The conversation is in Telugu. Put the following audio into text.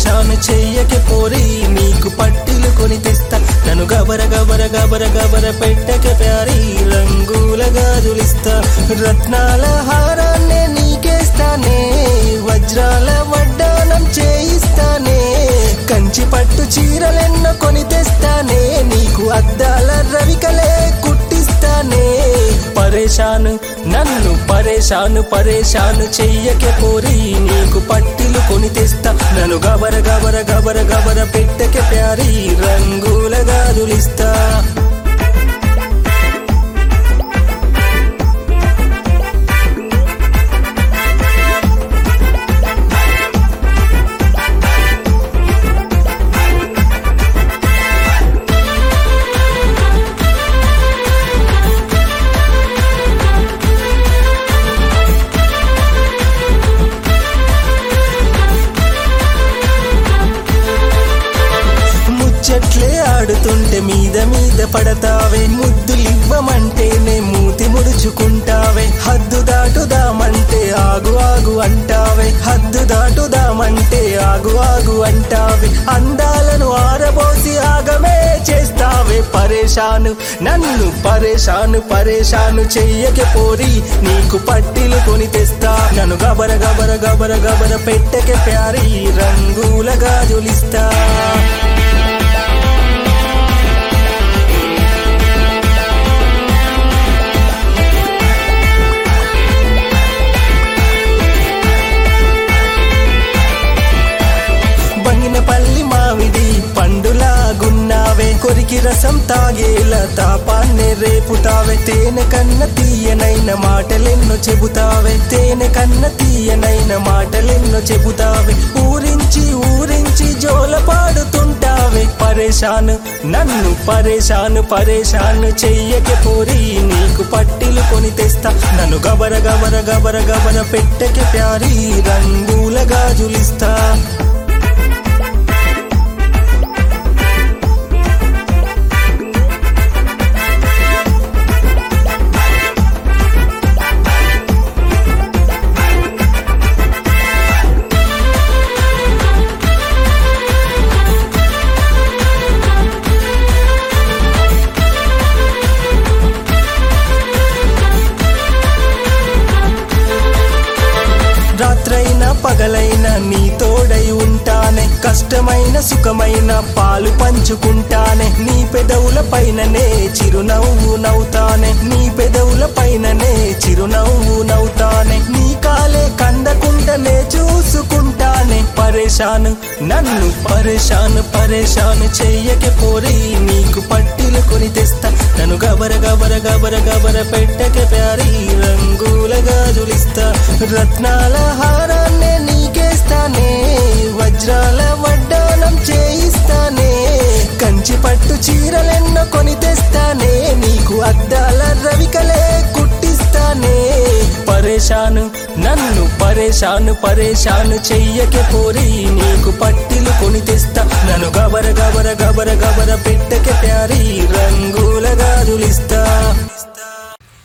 పరేషాను చెయ్యకే పోరి నీకు పట్టిలు కొని తెస్తా నన్ను గబర గబర గబర గబర పెట్టకే ప్యారి రంగుల గాజులిస్తా రత్నాల హారాన్నే నీకేస్తానే వజ్రాల వడ్డానం చేయిస్తానే కంచి పట్టు చీరలెన్నో కొని తెస్తానే నీకు అద్దాల రవికలే కుట్టిస్తానే పరేషాను నన్ను పరేషాను పరేషాను చెయ్యకే పోరి నీకు పట్టిలు కొని తెస్తా నన్ను గబర గబర గబర గబర పెట్టకే ప్యారి రంగుల గాజులిస్తా ముచ్చట్లే ఆడుతుంటే మీద మీద పడతావే ముద్దులివ్వమంటేనే మూతి ముడుచుకుంటావే హద్దు దాటుదామంటే ఆగు ఆగు అంటావే హద్దు దాటుదామంటే ఆగు ఆగు అంటావే అందాలను ఆరబోసి ఆగమే చేస్తావే పరేషాను నన్ను పరేషాను పరేషాను చెయ్యకే పోరి నీకు పట్టిలు కొని తెస్తా నన్ను గబర గబర గబర గబర పెట్టకే ప్యారి రంగుల గాజులిస్తా బంగినపల్లి మామిడి పండులాగున్నావే కొరికి రసం తాగేలా తాపాన్నే రేపుతావే తేనె కన్న తీయనైన మాటలెన్నో చెబుతావే తేనె కన్న తీయనైన మాటలెన్నో చెబుతావే ఊరించి ఊరించి జోల పాడుతుంటావే పరేషాను నన్ను పరేషాను పరేషాను చెయ్యకే పోరి నీకు పట్టిలు కొని తెస్తా నన్ను గబర గబర గబర గబర పెట్టకే ప్యారి రంగుల గాజులిస్తా రాత్రైనా పగలైనా నీ తోడై ఉంటానే కష్టమైన సుఖమైన పాలు పంచుకుంటానే నీ పెదవుల పైననే చిరునవ్వు నవ్వుతానే నీ పెదవుల పైననే చిరునవ్వు నవ్వుతానే నీ కాలే కందకుంటనే చూసుకుంటానే పరేషాను నన్ను పరేషాను పరేషాను చెయ్యకే పోరి నీకు పట్టిలు కొని తెస్తా నన్ను గబర గబర గబర గబర పెట్టకే ప్యారి రంగుల గాజులిస్తా రత్నాల హారాన్నే నీకేస్తానే వజ్రాల వడ్డానం చేయిస్తానే కంచి పట్టు చీరలెన్నో కొని తెస్తానే నీకు అద్దాల రవికలే కుట్టిస్తానే పరేషాను నన్ను పరేషాను పరేషాను చెయ్యకే పోరి నీకు పట్టిలు కొని తెస్తా నన్ను గబర గబర గబర గబర పెట్టకే ప్యారి రంగుల గాజులిస్తా